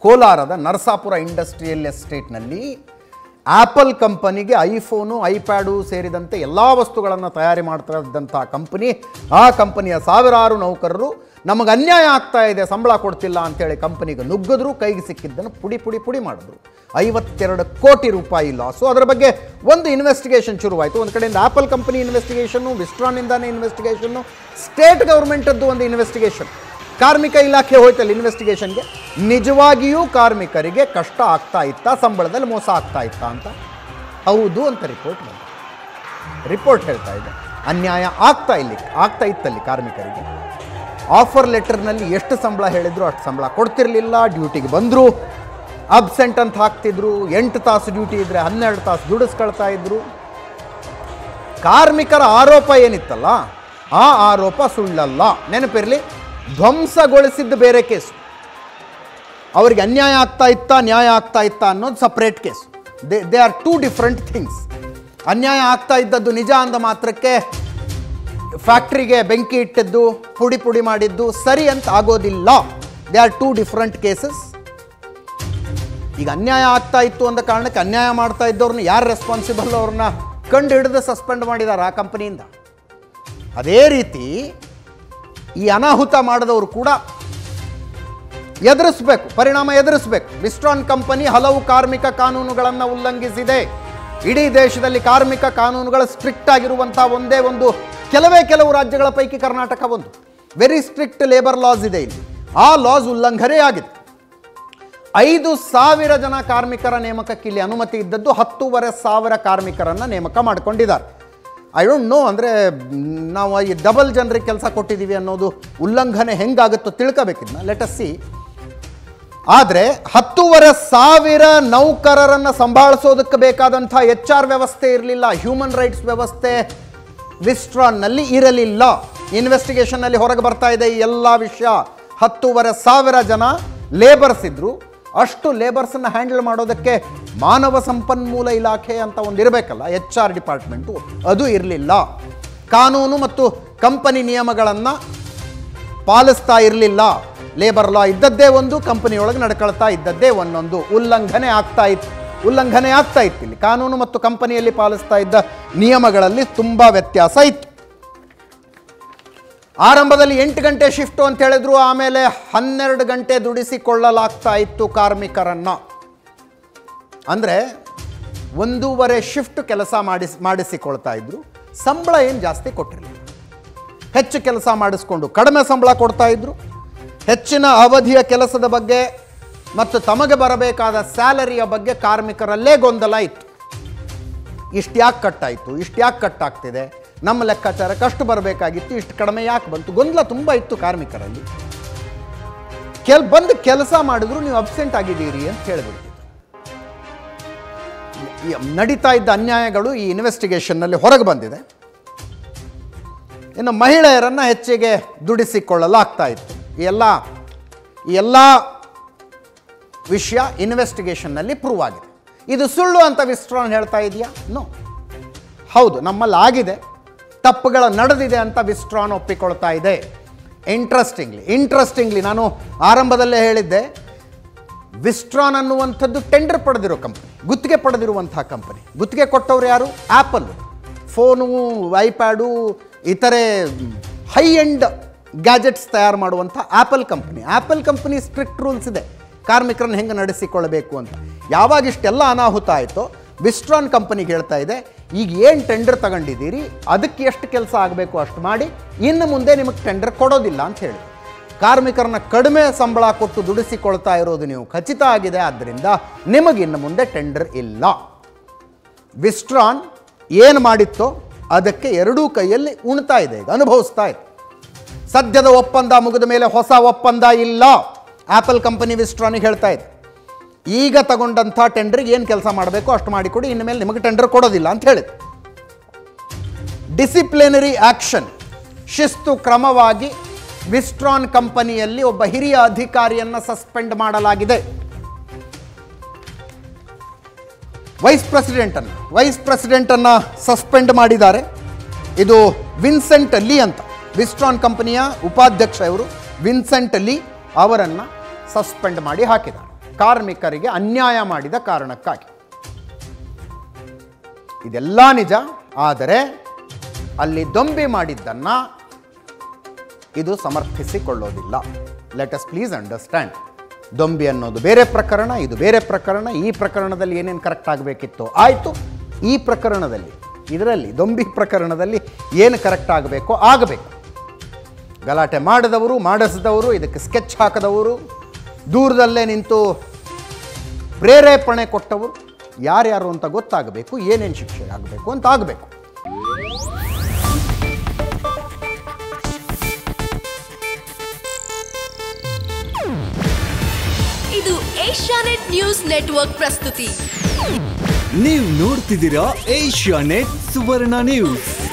ಕೋಲಾರದ ನರಸಾಪುರ ಇಂಡಸ್ಟ್ರಿಯಲ್ ಎಸ್ಟೇಟ್ನಲ್ಲಿ ಆಪಲ್ ಕಂಪನಿಗೆ ಐಫೋನು ಐಪ್ಯಾಡು ಸೇರಿದಂತೆ ಎಲ್ಲ ವಸ್ತುಗಳನ್ನು ತಯಾರಿ ಮಾಡ್ತಾ ಇದ್ದಂಥ ಕಂಪನಿ ಆ ಕಂಪನಿಯ ಸಾವಿರಾರು ನೌಕರರು ನಮಗೆ ಅನ್ಯಾಯ ಆಗ್ತಾ ಇದೆ ಸಂಬಳ ಕೊಡ್ತಿಲ್ಲ ಅಂತೇಳಿ ಕಂಪನಿಗೆ ನುಗ್ಗಿದ್ರು ಕೈಗೆ ಸಿಕ್ಕಿದ್ದನ್ನು ಪುಡಿ ಪುಡಿ ಪುಡಿ ಮಾಡಿದ್ರು ಐವತ್ತೆರಡು ಕೋಟಿ ರೂಪಾಯಿ ಲಾಸು ಅದರ ಬಗ್ಗೆ ಒಂದು ಇನ್ವೆಸ್ಟಿಗೇಷನ್ ಶುರುವಾಯಿತು ಒಂದು ಕಡೆಯಿಂದ ಆಪಲ್ ಕಂಪನಿ ಇನ್ವೆಸ್ಟಿಗೇಷನ್ನು ವಿಸ್ಟ್ರಾನಿಂದಾನೇ ಇನ್ವೆಸ್ಟಿಗೇಷನ್ನು ಸ್ಟೇಟ್ ಗೌರ್ಮೆಂಟದ್ದು ಒಂದು ಇನ್ವೆಸ್ಟಿಗೇಷನ್ ಕಾರ್ಮಿಕ ಇಲಾಖೆ ಹೋಯ್ತಲ್ಲ ಇನ್ವೆಸ್ಟಿಗೇಷನ್ಗೆ ನಿಜವಾಗಿಯೂ ಕಾರ್ಮಿಕರಿಗೆ ಕಷ್ಟ ಆಗ್ತಾ ಇತ್ತಾ ಸಂಬಳದಲ್ಲಿ ಮೋಸ ಆಗ್ತಾ ಇತ್ತಾ ಅಂತ ಹೌದು ಅಂತ ರಿಪೋರ್ಟ್ ಬಂತು ರಿಪೋರ್ಟ್ ಹೇಳ್ತಾ ಇದೆ ಅನ್ಯಾಯ ಆಗ್ತಾ ಇಲ್ಲಿ ಆಗ್ತಾ ಇತ್ತಲ್ಲಿ ಕಾರ್ಮಿಕರಿಗೆ ಆಫರ್ ಲೆಟರ್ನಲ್ಲಿ ಎಷ್ಟು ಸಂಬಳ ಹೇಳಿದ್ರು ಅಷ್ಟು ಸಂಬಳ ಕೊಡ್ತಿರ್ಲಿಲ್ಲ ಡ್ಯೂಟಿಗೆ ಬಂದರು ಅಬ್ಸೆಂಟ್ ಅಂತ ಹಾಕ್ತಿದ್ರು ಎಂಟು ತಾಸು ಡ್ಯೂಟಿ ಇದ್ದರೆ ಹನ್ನೆರಡು ತಾಸು ದುಡಿಸ್ಕೊಳ್ತಾ ಇದ್ರು ಕಾರ್ಮಿಕರ ಆರೋಪ ಏನಿತ್ತಲ್ಲ ಆ ಆರೋಪ ಸುಳ್ಳಲ್ಲ ನೆನಪಿರಲಿ ಧ್ವಂಸಗೊಳಿಸಿದ್ದು ಬೇರೆ ಕೇಸು ಅವರಿಗೆ ಅನ್ಯಾಯ ಆಗ್ತಾ ಇತ್ತಾ ನ್ಯಾಯ ಆಗ್ತಾ ಇತ್ತಾ ಅನ್ನೋದು separate case they they are two different things ಅನ್ಯಾಯ ಆಗ್ತಾ ಇದ್ದದ್ದು ನಿಜ ಅಂದ ಮಾತ್ರಕ್ಕೆ ಫ್ಯಾಕ್ಟ್ರಿಗೆ ಬೆಂಕಿ ಇಟ್ಟಿದ್ದು ಪುಡಿ ಪುಡಿ ಮಾಡಿದ್ದು ಸರಿ ಅಂತ ಆಗೋದಿಲ್ಲ they are two different cases ಈಗ ಅನ್ಯಾಯ ಆಗ್ತಾ ಇತ್ತು ಅಂದ ಕಾರಣಕ್ಕೆ ಅನ್ಯಾಯ ಮಾಡ್ತಾ ಇದ್ದವ್ರನ್ನ ಯಾರು ರೆಸ್ಪಾನ್ಸಿಬಲ್ ಅವ್ರನ್ನ ಕಂಡು ಹಿಡಿದು ಸಸ್ಪೆಂಡ್ ಮಾಡಿದ್ದಾರೆ ಆ ಕಂಪನಿಯಿಂದ ಅದೇ ರೀತಿ ಈ ಅನಾಹುತ ಮಾಡಿದವರು ಕೂಡ ಎದುರಿಸಬೇಕು ಪರಿಣಾಮ ಎದುರಿಸಬೇಕು ವಿಸ್ಟ್ರಾನ್ ಕಂಪನಿ ಹಲವು ಕಾರ್ಮಿಕ ಕಾನೂನುಗಳನ್ನು ಉಲ್ಲಂಘಿಸಿದೆ ಇಡೀ ದೇಶದಲ್ಲಿ ಕಾರ್ಮಿಕ ಕಾನೂನುಗಳು ಸ್ಟ್ರಿಕ್ಟ್ ಆಗಿರುವಂಥ ಒಂದೇ ಒಂದು ಕೆಲವೇ ಕೆಲವು ರಾಜ್ಯಗಳ ಪೈಕಿ ಕರ್ನಾಟಕ ಒಂದು ವೆರಿ ಸ್ಟ್ರಿಕ್ಟ್ ಲೇಬರ್ ಲಾಸ್ ಇದೆ ಇಲ್ಲಿ ಆ ಲಾಸ್ ಉಲ್ಲಂಘನೆ ಆಗಿದೆ ಐದು ಸಾವಿರ ಜನ ಕಾರ್ಮಿಕರ ನೇಮಕಕ್ಕೆ ಇಲ್ಲಿ ಅನುಮತಿ ಇದ್ದದ್ದು ಹತ್ತೂವರೆ ಸಾವಿರ ಕಾರ್ಮಿಕರನ್ನು ನೇಮಕ ಮಾಡಿಕೊಂಡಿದ್ದಾರೆ ಐ ಡೋಂಟ್ ನೋ ಅಂದರೆ ನಾವು ಈ ಡಬಲ್ ಜನರಿಗೆ ಕೆಲಸ ಕೊಟ್ಟಿದ್ದೀವಿ ಅನ್ನೋದು ಉಲ್ಲಂಘನೆ ಹೆಂಗಾಗುತ್ತೋ ತಿಳ್ಕೋಬೇಕಿದ್ನ ಲೆಟ್ ಅಸ್ ಸಿ ಆದರೆ ಹತ್ತೂವರೆ ಸಾವಿರ ನೌಕರರನ್ನು ಸಂಭಾಳಿಸೋದಕ್ಕೆ ಬೇಕಾದಂಥ ಎಚ್ ಆರ್ ವ್ಯವಸ್ಥೆ ಇರಲಿಲ್ಲ ಹ್ಯೂಮನ್ ರೈಟ್ಸ್ ವ್ಯವಸ್ಥೆ ವಿಸ್ಟ್ರಾನ್ನಲ್ಲಿ ಇರಲಿಲ್ಲ ಇನ್ವೆಸ್ಟಿಗೇಷನ್ನಲ್ಲಿ ಹೊರಗೆ ಬರ್ತಾ ಇದೆ ಈ ಎಲ್ಲ ವಿಷಯ ಹತ್ತೂವರೆ ಸಾವಿರ ಜನ ಲೇಬರ್ಸ್ ಇದ್ದರು ಅಷ್ಟು ಲೇಬರ್ಸನ್ನು ಹ್ಯಾಂಡಲ್ ಮಾಡೋದಕ್ಕೆ ಮಾನವ ಸಂಪನ್ಮೂಲ ಇಲಾಖೆ ಅಂತ ಒಂದು ಇರಬೇಕಲ್ಲ ಎಚ್ ಆರ್ ಡಿಪಾರ್ಟ್ಮೆಂಟು ಅದು ಇರಲಿಲ್ಲ ಕಾನೂನು ಮತ್ತು ಕಂಪನಿ ನಿಯಮಗಳನ್ನು ಪಾಲಿಸ್ತಾ ಇರಲಿಲ್ಲ ಲೇಬರ್ ಲಾ ಇದ್ದದ್ದೇ ಒಂದು ಕಂಪನಿಯೊಳಗೆ ನಡ್ಕೊಳ್ತಾ ಇದ್ದದ್ದೇ ಒಂದೊಂದು ಉಲ್ಲಂಘನೆ ಆಗ್ತಾ ಇತ್ತು ಉಲ್ಲಂಘನೆ ಆಗ್ತಾ ಇತ್ತು ಇಲ್ಲಿ ಕಾನೂನು ಮತ್ತು ಕಂಪನಿಯಲ್ಲಿ ಪಾಲಿಸ್ತಾ ಇದ್ದ ನಿಯಮಗಳಲ್ಲಿ ತುಂಬ ವ್ಯತ್ಯಾಸ ಇತ್ತು ಆರಂಭದಲ್ಲಿ ಎಂಟು ಗಂಟೆ ಶಿಫ್ಟು ಅಂತ ಹೇಳಿದ್ರು ಆಮೇಲೆ ಹನ್ನೆರಡು ಗಂಟೆ ದುಡಿಸಿಕೊಳ್ಳಲಾಗ್ತಾ ಇತ್ತು ಕಾರ್ಮಿಕರನ್ನು ಅಂದರೆ ಒಂದೂವರೆ ಶಿಫ್ಟ್ ಕೆಲಸ ಮಾಡಿಸ್ ಮಾಡಿಸಿಕೊಳ್ತಾ ಇದ್ರು ಸಂಬಳ ಏನು ಜಾಸ್ತಿ ಕೊಟ್ಟಿರಲಿಲ್ಲ ಹೆಚ್ಚು ಕೆಲಸ ಮಾಡಿಸ್ಕೊಂಡು ಕಡಿಮೆ ಸಂಬಳ ಕೊಡ್ತಾ ಇದ್ರು ಹೆಚ್ಚಿನ ಅವಧಿಯ ಕೆಲಸದ ಬಗ್ಗೆ ಮತ್ತು ತಮಗೆ ಬರಬೇಕಾದ ಸ್ಯಾಲರಿಯ ಬಗ್ಗೆ ಕಾರ್ಮಿಕರಲ್ಲೇ ಗೊಂದಲ ಇತ್ತು ಇಷ್ಟು ಯಾಕೆ ಕಟ್ಟಾಯಿತು ಇಷ್ಟು ಯಾಕೆ ಕಟ್ಟಾಗ್ತಿದೆ ನಮ್ಮ ಲೆಕ್ಕಾಚಾರಕ್ಕೆ ಅಷ್ಟು ಬರಬೇಕಾಗಿತ್ತು ಇಷ್ಟು ಕಡಿಮೆ ಯಾಕೆ ಬಂತು ಗೊಂದಲ ತುಂಬ ಇತ್ತು ಕಾರ್ಮಿಕರಲ್ಲಿ ಕೆಲ್ ಬಂದು ಕೆಲಸ ಮಾಡಿದ್ರು ನೀವು ಅಬ್ಸೆಂಟ್ ಆಗಿದ್ದೀರಿ ಅಂತ ಹೇಳಿಬಿಡ್ತಿತ್ತು ಈ ನಡೀತಾ ಇದ್ದ ಅನ್ಯಾಯಗಳು ಈ ಇನ್ವೆಸ್ಟಿಗೇಷನ್ನಲ್ಲಿ ಹೊರಗೆ ಬಂದಿದೆ ಇನ್ನು ಮಹಿಳೆಯರನ್ನು ಹೆಚ್ಚಿಗೆ ದುಡಿಸಿಕೊಳ್ಳಲಾಗ್ತಾ ಇತ್ತು ಈ ಎಲ್ಲ ಈ ಎಲ್ಲ ವಿಷಯ ಇನ್ವೆಸ್ಟಿಗೇಷನ್ನಲ್ಲಿ ಪ್ರೂವ್ ಆಗಿದೆ ಇದು ಸುಳ್ಳು ಅಂತ ವಿಸ್ಟ್ರಾನ್ ಹೇಳ್ತಾ ಇದೆಯಾ ನೋ ಹೌದು ನಮ್ಮಲ್ಲಿ ಆಗಿದೆ ತಪ್ಪುಗಳ ನಡೆದಿದೆ ಅಂತ ವಿಸ್ಟ್ರಾನ್ ಒಪ್ಪಿಕೊಳ್ತಾ ಇದೆ ಇಂಟ್ರೆಸ್ಟಿಂಗ್ಲಿ ಇಂಟ್ರೆಸ್ಟಿಂಗ್ಲಿ ನಾನು ಆರಂಭದಲ್ಲೇ ಹೇಳಿದ್ದೆ ವಿಸ್ಟ್ರಾನ್ ಅನ್ನುವಂಥದ್ದು ಟೆಂಡರ್ ಪಡೆದಿರೋ ಕಂಪನಿ ಗುತ್ತಿಗೆ ಪಡೆದಿರುವಂಥ ಕಂಪನಿ ಗುತ್ತಿಗೆ ಕೊಟ್ಟವ್ರು ಯಾರು ಆ್ಯಪಲ್ ಫೋನು ಐಪ್ಯಾಡು ಇತರೆ ಹೈ ಎಂಡ್ ಗ್ಯಾಜೆಟ್ಸ್ ತಯಾರು ಮಾಡುವಂಥ Apple company Apple company strict rules ಇದೆ ಕಾರ್ಮಿಕರನ್ನು ಹೆಂಗೆ ನಡೆಸಿಕೊಳ್ಳಬೇಕು ಅಂತ ಯಾವಾಗ ಇಷ್ಟೆಲ್ಲ ಅನಾಹುತ ಆಯಿತೋ ವಿಸ್ಟ್ರಾನ್ ಕಂಪನಿಗೆ ಹೇಳ್ತಾ ಇದೆ ಈಗ ಏನು ಟೆಂಡರ್ ತಗೊಂಡಿದ್ದೀರಿ ಅದಕ್ಕೆ ಎಷ್ಟು ಕೆಲಸ ಆಗಬೇಕು ಅಷ್ಟು ಮಾಡಿ ಇನ್ನು ಮುಂದೆ ನಿಮಗೆ ಟೆಂಡರ್ ಕೊಡೋದಿಲ್ಲ ಅಂತ ಹೇಳಿ ಕಾರ್ಮಿಕರನ್ನ ಕಡಿಮೆ ಸಂಬಳ ಕೊಟ್ಟು ದುಡಿಸಿಕೊಳ್ತಾ ಇರೋದು ನೀವು ಖಚಿತ ಆಗಿದೆ ಆದ್ದರಿಂದ ನಿಮಗಿನ್ನು ಮುಂದೆ ಟೆಂಡರ್ ಇಲ್ಲ ವಿಸ್ಟ್ರಾನ್ ಏನು ಮಾಡಿತ್ತೋ ಅದಕ್ಕೆ ಎರಡೂ ಕೈಯಲ್ಲಿ ಉಣ್ತಾ ಇದೆ ಈಗ ಅನುಭವಿಸ್ತಾ ಇದೆ ಸದ್ಯದ ಒಪ್ಪಂದ ಮುಗಿದ ಮೇಲೆ ಹೊಸ ಒಪ್ಪಂದ ಇಲ್ಲ ಆ್ಯಪಲ್ ಕಂಪನಿ ವಿಸ್ಟ್ರಾನಿಗೆ ಹೇಳ್ತಾ ಇದೆ ಈಗ ತಗೊಂಡಂಥ ಟೆಂಡರ್ಗೆ ಏನು ಕೆಲಸ ಮಾಡಬೇಕು ಅಷ್ಟು ಮಾಡಿಕೊಡಿ ಇನ್ನು ಮೇಲೆ ನಿಮಗೆ ಟೆಂಡರ್ ಕೊಡೋದಿಲ್ಲ ಅಂತ ಹೇಳಿದೆ ಡಿಸಿಪ್ಲಿನರಿ ಆಕ್ಷನ್ ಶಿಸ್ತು ಕ್ರಮವಾಗಿ ವಿಸ್ಟ್ರಾನ್ ಕಂಪನಿಯಲ್ಲಿ ಒಬ್ಬ ಹಿರಿಯ ಅಧಿಕಾರಿಯನ್ನು ಸಸ್ಪೆಂಡ್ ಮಾಡಲಾಗಿದೆ ವೈಸ್ ಪ್ರೆಸಿಡೆಂಟನ್ನು ವೈಸ್ ಪ್ರೆಸಿಡೆಂಟನ್ನು ಸಸ್ಪೆಂಡ್ ಮಾಡಿದ್ದಾರೆ ಇದು ವಿನ್ಸೆಂಟ್ ಲೀ ಅಂತ ವಿಸ್ಟ್ರಾನ್ ಕಂಪನಿಯ ಉಪಾಧ್ಯಕ್ಷ ಇವರು ವಿನ್ಸೆಂಟ್ ಲೀ ಅವರನ್ನು ಸಸ್ಪೆಂಡ್ ಮಾಡಿ ಹಾಕಿದ್ದಾರೆ ಕಾರ್ಮಿಕರಿಗೆ ಅನ್ಯಾಯ ಮಾಡಿದ ಕಾರಣಕ್ಕಾಗಿ ಇದೆಲ್ಲ ನಿಜ ಆದರೆ ಅಲ್ಲಿ ದೊಂಬಿ ಮಾಡಿದ್ದನ್ನು ಇದು ಸಮರ್ಥಿಸಿಕೊಳ್ಳೋದಿಲ್ಲ ಲೆಟ್ ಅಸ್ ಪ್ಲೀಸ್ ಅಂಡರ್ಸ್ಟ್ಯಾಂಡ್ ದೊಂಬಿ ಅನ್ನೋದು ಬೇರೆ ಪ್ರಕರಣ ಇದು ಬೇರೆ ಪ್ರಕರಣ ಈ ಪ್ರಕರಣದಲ್ಲಿ ಏನೇನು ಕರೆಕ್ಟ್ ಆಗಬೇಕಿತ್ತು ಆಯಿತು ಈ ಪ್ರಕರಣದಲ್ಲಿ ಇದರಲ್ಲಿ ದೊಂಬಿ ಪ್ರಕರಣದಲ್ಲಿ ಏನು ಕರೆಕ್ಟ್ ಆಗಬೇಕೋ ಆಗಬೇಕು ಗಲಾಟೆ ಮಾಡಿದವರು ಮಾಡಿಸಿದವರು ಇದಕ್ಕೆ ಸ್ಕೆಚ್ ಹಾಕದವರು ದೂರದಲ್ಲೇ ನಿಂತು ಪ್ರೇರೇಪಣೆ ಕೊಟ್ಟವರು ಯಾರ್ಯಾರು ಅಂತ ಗೊತ್ತಾಗಬೇಕು ಏನೇನು ಶಿಕ್ಷೆ ಆಗಬೇಕು ಅಂತ ಆಗಬೇಕು ಇದು ಏಷ್ಯಾನೆಟ್ ನ್ಯೂಸ್ ನೆಟ್ವರ್ಕ್ ಪ್ರಸ್ತುತಿ ನೀವು ನೋಡ್ತಿದ್ದೀರಾ ಏಷ್ಯಾ ನೆಟ್ ಸುವರ್ಣ ನ್ಯೂಸ್